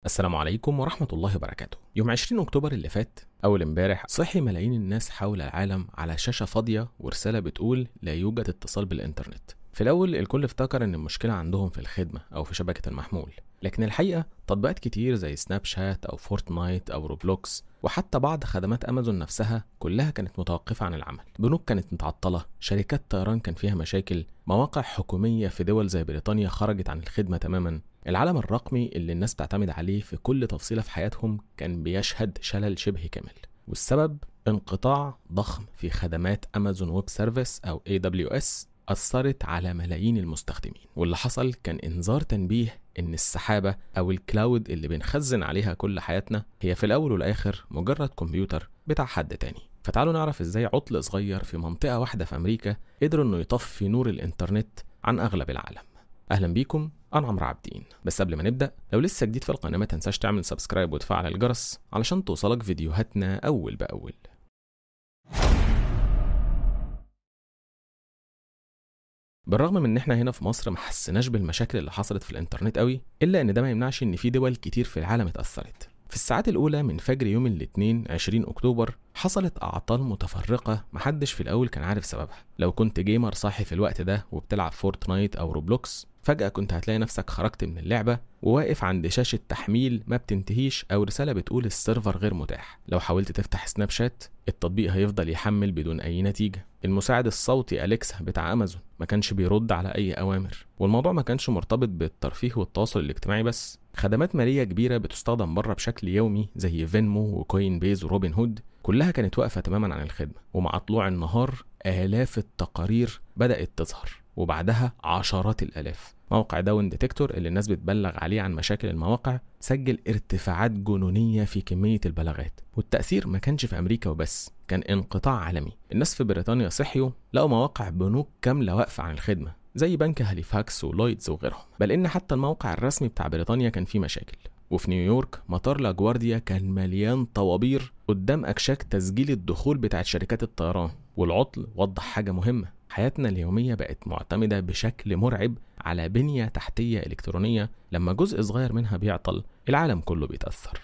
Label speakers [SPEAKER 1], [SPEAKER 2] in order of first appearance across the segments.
[SPEAKER 1] السلام عليكم ورحمة الله وبركاته يوم 20 أكتوبر اللي فات أول امبارح صحي ملايين الناس حول العالم على شاشة فاضية ورسالة بتقول لا يوجد اتصال بالإنترنت في الأول الكل افتكر إن المشكلة عندهم في الخدمة أو في شبكة المحمول لكن الحقيقة تطبيقات كتير زي سناب شات أو فورتنايت أو روبلوكس وحتى بعض خدمات أمازون نفسها كلها كانت متوقفة عن العمل بنوك كانت متعطلة شركات طيران كان فيها مشاكل مواقع حكومية في دول زي بريطانيا خرجت عن الخدمة تماما العالم الرقمي اللي الناس بتعتمد عليه في كل تفصيلة في حياتهم كان بيشهد شلل شبه كامل والسبب انقطاع ضخم في خدمات أمازون ويب سيرفيس أو AWS أثرت على ملايين المستخدمين واللي حصل كان إنذار تنبيه إن السحابة أو الكلاود اللي بنخزن عليها كل حياتنا هي في الأول والآخر مجرد كمبيوتر بتاع حد تاني فتعالوا نعرف إزاي عطل صغير في منطقة واحدة في أمريكا قدر إنه يطفي نور الإنترنت عن أغلب العالم أهلا بيكم أنا عمرو عابدين بس قبل ما نبدأ لو لسه جديد في القناة ما تنساش تعمل سبسكرايب وتفعل الجرس علشان توصلك فيديوهاتنا أول بأول بالرغم من ان احنا هنا في مصر ما حسيناش بالمشاكل اللي حصلت في الانترنت قوي الا ان ده ما يمنعش ان في دول كتير في العالم اتاثرت في الساعات الأولى من فجر يوم الاثنين 20 أكتوبر حصلت أعطال متفرقة محدش في الأول كان عارف سببها لو كنت جيمر صاحي في الوقت ده وبتلعب فورتنايت أو روبلوكس فجأة كنت هتلاقي نفسك خرجت من اللعبة وواقف عند شاشة تحميل ما بتنتهيش أو رسالة بتقول السيرفر غير متاح لو حاولت تفتح سناب شات التطبيق هيفضل يحمل بدون أي نتيجة المساعد الصوتي أليكسا بتاع أمازون ما كانش بيرد على أي أوامر والموضوع ما كانش مرتبط بالترفيه والتواصل الاجتماعي بس خدمات مالية كبيرة بتستخدم بره بشكل يومي زي فينمو وكوين بيز وروبن هود كلها كانت واقفة تماما عن الخدمة ومع طلوع النهار آلاف التقارير بدأت تظهر وبعدها عشرات الآلاف موقع داون ديتكتور اللي الناس بتبلغ عليه عن مشاكل المواقع سجل ارتفاعات جنونية في كمية البلاغات والتأثير ما كانش في أمريكا وبس كان انقطاع عالمي الناس في بريطانيا صحيوا لقوا مواقع بنوك كاملة واقفة عن الخدمة زي بنك هاليفاكس ولويدز وغيرهم بل إن حتى الموقع الرسمي بتاع بريطانيا كان فيه مشاكل وفي نيويورك مطار لاجوارديا كان مليان طوابير قدام أكشاك تسجيل الدخول بتاعت شركات الطيران والعطل وضح حاجة مهمة حياتنا اليومية بقت معتمدة بشكل مرعب على بنية تحتية إلكترونية لما جزء صغير منها بيعطل العالم كله بيتأثر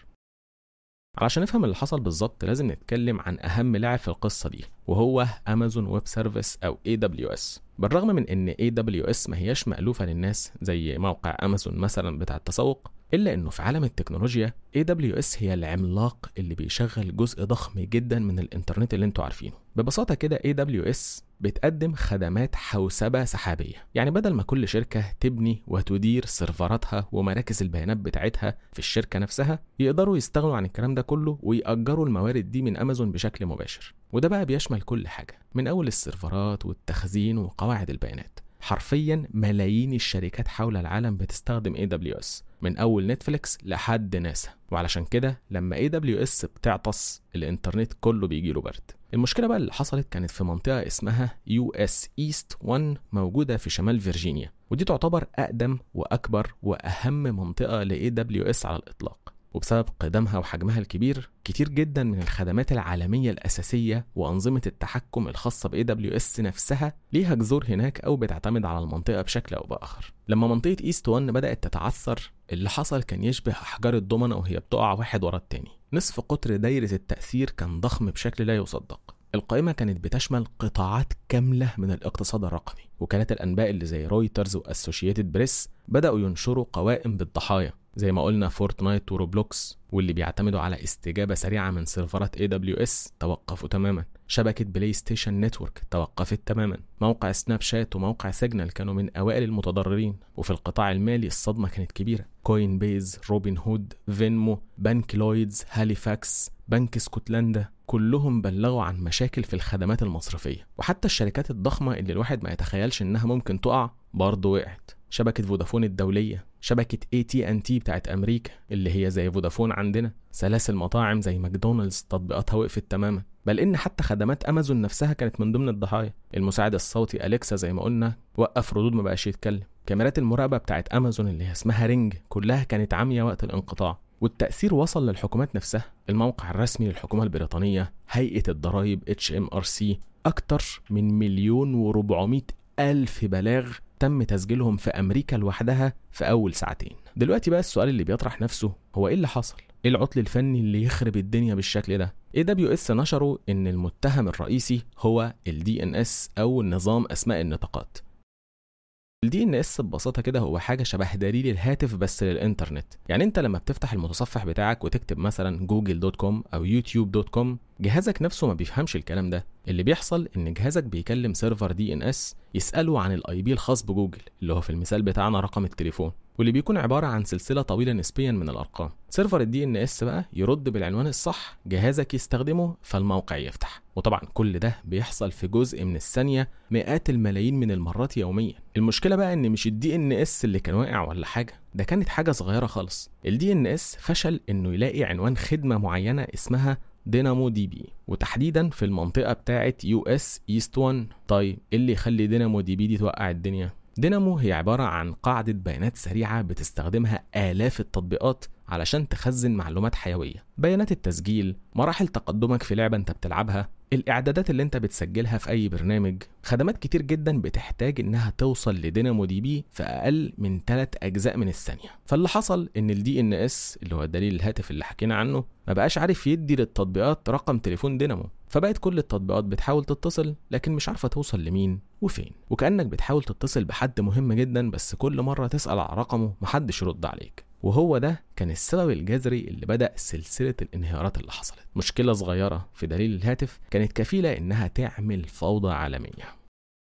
[SPEAKER 1] علشان نفهم اللي حصل بالظبط لازم نتكلم عن أهم لاعب في القصة دي وهو أمازون ويب سيرفيس أو AWS بالرغم من إن AWS ما هياش مألوفة للناس زي موقع أمازون مثلا بتاع التسوق إلا إنه في عالم التكنولوجيا AWS هي العملاق اللي بيشغل جزء ضخم جدا من الإنترنت اللي انتوا عارفينه ببساطة كده AWS بتقدم خدمات حوسبة سحابية يعني بدل ما كل شركة تبني وتدير سيرفراتها ومراكز البيانات بتاعتها في الشركة نفسها يقدروا يستغنوا عن الكلام ده كله ويأجروا الموارد دي من أمازون بشكل مباشر وده بقى بيشمل كل حاجة من أول السيرفرات والتخزين وقواعد البيانات حرفيا ملايين الشركات حول العالم بتستخدم AWS من أول نتفليكس لحد ناسا وعلشان كده لما AWS بتعطس الإنترنت كله بيجيله برد المشكلة بقى اللي حصلت كانت في منطقة اسمها US East 1 موجودة في شمال فيرجينيا ودي تعتبر أقدم وأكبر وأهم منطقة ل AWS على الإطلاق وبسبب قدمها وحجمها الكبير كتير جدا من الخدمات العالمية الأساسية وأنظمة التحكم الخاصة ب AWS نفسها ليها جذور هناك أو بتعتمد على المنطقة بشكل أو بآخر لما منطقة إيست 1 بدأت تتعثر اللي حصل كان يشبه أحجار الضمنة وهي بتقع واحد ورا التاني نصف قطر دايرة التأثير كان ضخم بشكل لا يصدق القائمة كانت بتشمل قطاعات كاملة من الاقتصاد الرقمي وكالات الأنباء اللي زي رويترز وأسوشيتد بريس بدأوا ينشروا قوائم بالضحايا زي ما قلنا فورتنايت وروبلوكس واللي بيعتمدوا على استجابة سريعة من سيرفرات AWS توقفوا تماما شبكة بلاي ستيشن نتورك توقفت تماما موقع سناب شات وموقع سيجنال كانوا من أوائل المتضررين وفي القطاع المالي الصدمة كانت كبيرة كوين بيز روبن هود فينمو بنك لويدز هاليفاكس بنك اسكتلندا كلهم بلغوا عن مشاكل في الخدمات المصرفية وحتى الشركات الضخمة اللي الواحد ما يتخيلش انها ممكن تقع برضه وقعت شبكة فودافون الدولية شبكة اي تي ان تي بتاعت امريكا اللي هي زي فودافون عندنا سلاسل مطاعم زي ماكدونالدز تطبيقاتها وقفت تماما بل ان حتى خدمات امازون نفسها كانت من ضمن الضحايا المساعد الصوتي اليكسا زي ما قلنا وقف ردود ما بقاش يتكلم كاميرات المراقبة بتاعت امازون اللي هي اسمها رينج كلها كانت عامية وقت الانقطاع والتأثير وصل للحكومات نفسها الموقع الرسمي للحكومة البريطانية هيئة الضرائب HMRC أكتر من مليون وربعمائة ألف بلاغ تم تسجيلهم في أمريكا لوحدها في أول ساعتين دلوقتي بقى السؤال اللي بيطرح نفسه هو ايه اللي حصل ايه العطل الفني اللي يخرب الدنيا بالشكل ده اي دبليو اس نشروا ان المتهم الرئيسي هو الدي ان اس او نظام اسماء النطاقات الدي ان اس ببساطه كده هو حاجه شبه دليل الهاتف بس للانترنت يعني انت لما بتفتح المتصفح بتاعك وتكتب مثلا جوجل دوت كوم او يوتيوب دوت كوم جهازك نفسه ما بيفهمش الكلام ده اللي بيحصل ان جهازك بيكلم سيرفر دي ان اس يساله عن الاي بي الخاص بجوجل اللي هو في المثال بتاعنا رقم التليفون واللي بيكون عباره عن سلسله طويله نسبيا من الارقام سيرفر الدي ان اس بقى يرد بالعنوان الصح جهازك يستخدمه فالموقع يفتح وطبعا كل ده بيحصل في جزء من الثانيه مئات الملايين من المرات يوميا المشكله بقى ان مش الدي ان اس اللي كان واقع ولا حاجه ده كانت حاجه صغيره خالص الدي ان اس فشل انه يلاقي عنوان خدمه معينه اسمها دينامو دي بي وتحديدا في المنطقه بتاعه يو اس ايست 1 طيب ايه اللي يخلي دينامو دي بي دي توقع الدنيا دينامو هي عبارة عن قاعدة بيانات سريعة بتستخدمها آلاف التطبيقات علشان تخزن معلومات حيوية بيانات التسجيل مراحل تقدمك في لعبة انت بتلعبها الإعدادات اللي انت بتسجلها في أي برنامج خدمات كتير جدا بتحتاج انها توصل لدينامو دي بي في أقل من 3 أجزاء من الثانية فاللي حصل ان الدي ان اس اللي هو دليل الهاتف اللي حكينا عنه ما بقاش عارف يدي للتطبيقات رقم تليفون دينامو فبقت كل التطبيقات بتحاول تتصل لكن مش عارفه توصل لمين وفين وكانك بتحاول تتصل بحد مهم جدا بس كل مره تسال على رقمه محدش يرد عليك وهو ده كان السبب الجذري اللي بدأ سلسلة الانهيارات اللي حصلت مشكلة صغيرة في دليل الهاتف كانت كفيلة إنها تعمل فوضى عالمية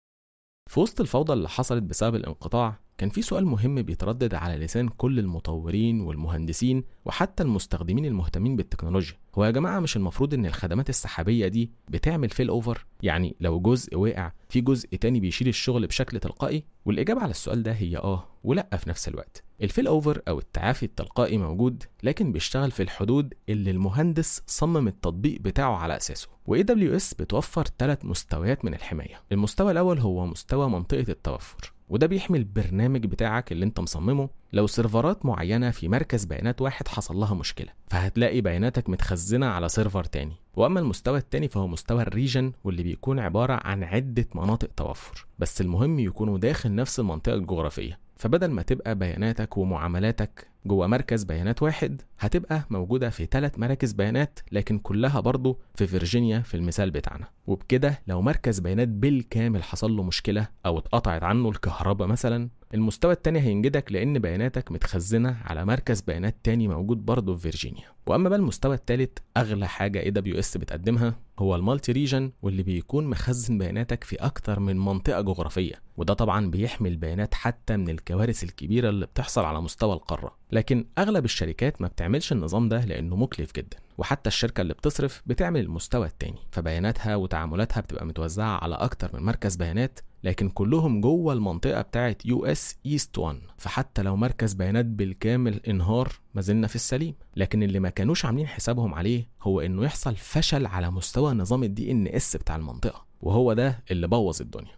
[SPEAKER 1] في وسط الفوضى اللي حصلت بسبب الانقطاع كان في سؤال مهم بيتردد على لسان كل المطورين والمهندسين وحتى المستخدمين المهتمين بالتكنولوجيا هو يا جماعه مش المفروض ان الخدمات السحابيه دي بتعمل فيل اوفر يعني لو جزء وقع في جزء تاني بيشيل الشغل بشكل تلقائي والاجابه على السؤال ده هي اه ولا في نفس الوقت الفيل اوفر او التعافي التلقائي موجود لكن بيشتغل في الحدود اللي المهندس صمم التطبيق بتاعه على اساسه واي دبليو اس بتوفر ثلاث مستويات من الحمايه المستوى الاول هو مستوى منطقه التوفر وده بيحمي البرنامج بتاعك اللي انت مصممه لو سيرفرات معينة في مركز بيانات واحد حصل لها مشكلة فهتلاقي بياناتك متخزنة على سيرفر تاني وأما المستوى التاني فهو مستوى الريجن واللي بيكون عبارة عن عدة مناطق توفر بس المهم يكونوا داخل نفس المنطقة الجغرافية فبدل ما تبقى بياناتك ومعاملاتك جوه مركز بيانات واحد هتبقى موجودة في ثلاث مراكز بيانات لكن كلها برضه في فيرجينيا في المثال بتاعنا وبكده لو مركز بيانات بالكامل حصل له مشكلة أو اتقطعت عنه الكهرباء مثلا المستوى التاني هينجدك لأن بياناتك متخزنة على مركز بيانات تاني موجود برضه في فيرجينيا وأما بقى المستوى التالت أغلى حاجة اي دبليو اس بتقدمها هو المالتي ريجن واللي بيكون مخزن بياناتك في أكتر من منطقة جغرافية وده طبعا بيحمي البيانات حتى من الكوارث الكبيرة اللي بتحصل على مستوى القارة لكن أغلب الشركات ما بتعملش النظام ده لأنه مكلف جدا وحتى الشركة اللي بتصرف بتعمل المستوى التاني فبياناتها وتعاملاتها بتبقى متوزعة على أكتر من مركز بيانات لكن كلهم جوه المنطقة بتاعة يو اس ايست 1 فحتى لو مركز بيانات بالكامل انهار ما زلنا في السليم لكن اللي ما كانوش عاملين حسابهم عليه هو انه يحصل فشل على مستوى نظام الدي ان اس بتاع المنطقة وهو ده اللي بوظ الدنيا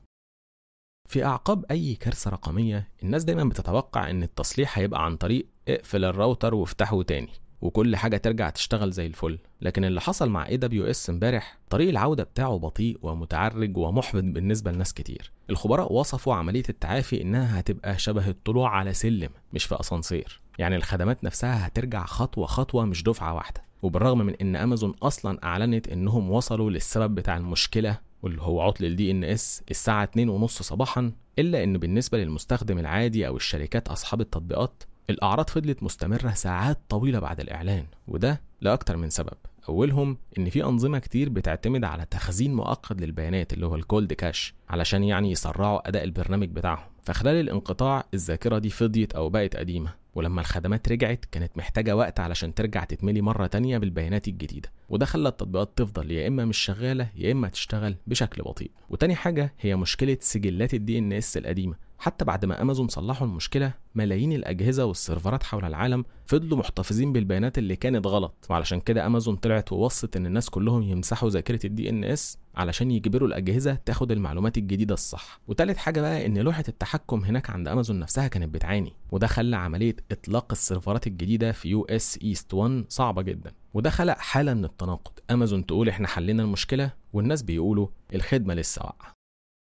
[SPEAKER 1] في أعقاب أي كارثة رقمية الناس دايما بتتوقع إن التصليح هيبقى عن طريق اقفل الراوتر وافتحه تاني وكل حاجة ترجع تشتغل زي الفل لكن اللي حصل مع اي دبليو اس امبارح طريق العودة بتاعه بطيء ومتعرج ومحبط بالنسبة لناس كتير الخبراء وصفوا عملية التعافي انها هتبقى شبه الطلوع على سلم مش في اسانسير يعني الخدمات نفسها هترجع خطوة خطوة مش دفعة واحدة وبالرغم من ان امازون اصلا اعلنت انهم وصلوا للسبب بتاع المشكلة واللي هو عطل الدي ان اس الساعة 2:30 صباحا الا ان بالنسبة للمستخدم العادي او الشركات اصحاب التطبيقات الأعراض فضلت مستمرة ساعات طويلة بعد الإعلان وده لأكتر من سبب أولهم إن في أنظمة كتير بتعتمد على تخزين مؤقت للبيانات اللي هو الكولد كاش علشان يعني يسرعوا أداء البرنامج بتاعهم فخلال الانقطاع الذاكرة دي فضيت أو بقت قديمة ولما الخدمات رجعت كانت محتاجة وقت علشان ترجع تتملي مرة تانية بالبيانات الجديدة وده خلى التطبيقات تفضل يا إما مش شغالة يا إما تشتغل بشكل بطيء وتاني حاجة هي مشكلة سجلات الدي ان اس القديمة حتى بعد ما امازون صلحوا المشكله ملايين الاجهزه والسيرفرات حول العالم فضلوا محتفظين بالبيانات اللي كانت غلط وعلشان كده امازون طلعت ووصت ان الناس كلهم يمسحوا ذاكره الدي ان اس علشان يجبروا الاجهزه تاخد المعلومات الجديده الصح وتالت حاجه بقى ان لوحه التحكم هناك عند امازون نفسها كانت بتعاني وده خلى عمليه اطلاق السيرفرات الجديده في يو اس ايست 1 صعبه جدا وده خلق حاله من التناقض امازون تقول احنا حلينا المشكله والناس بيقولوا الخدمه لسه واقعه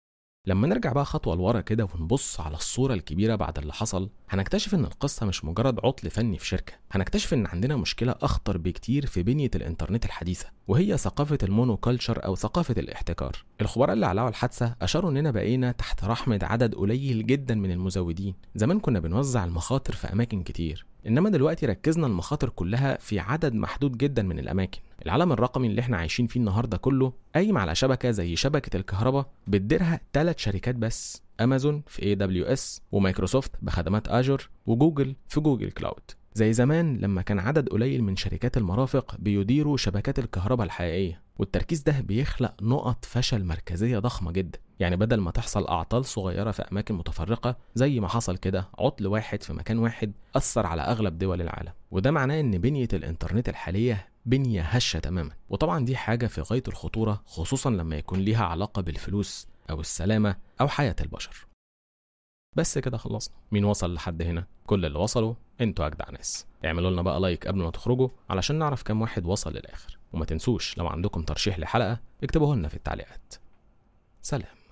[SPEAKER 1] لما نرجع بقى خطوة لورا كده ونبص على الصورة الكبيرة بعد اللي حصل هنكتشف إن القصة مش مجرد عطل فني في شركة هنكتشف إن عندنا مشكلة أخطر بكتير في بنية الإنترنت الحديثة وهي ثقافة المونو كلتشر أو ثقافة الاحتكار الخبراء اللي علقوا الحادثة أشاروا إننا بقينا تحت رحمة عدد قليل جدا من المزودين زمان كنا بنوزع المخاطر في أماكن كتير انما دلوقتي ركزنا المخاطر كلها في عدد محدود جدا من الاماكن العالم الرقمي اللي احنا عايشين فيه النهارده كله قايم على شبكه زي شبكه الكهرباء بتديرها ثلاث شركات بس امازون في اي دبليو اس ومايكروسوفت بخدمات اجور وجوجل في جوجل كلاود زي زمان لما كان عدد قليل من شركات المرافق بيديروا شبكات الكهرباء الحقيقيه والتركيز ده بيخلق نقط فشل مركزيه ضخمه جدا يعني بدل ما تحصل اعطال صغيره في اماكن متفرقه زي ما حصل كده عطل واحد في مكان واحد اثر على اغلب دول العالم وده معناه ان بنيه الانترنت الحاليه بنيه هشه تماما وطبعا دي حاجه في غايه الخطوره خصوصا لما يكون ليها علاقه بالفلوس او السلامه او حياه البشر بس كده خلصنا مين وصل لحد هنا كل اللي وصلوا انتوا اجدع ناس اعملوا لنا بقى لايك قبل ما تخرجوا علشان نعرف كام واحد وصل للاخر وما تنسوش لو عندكم ترشيح لحلقه اكتبوه لنا في التعليقات سلام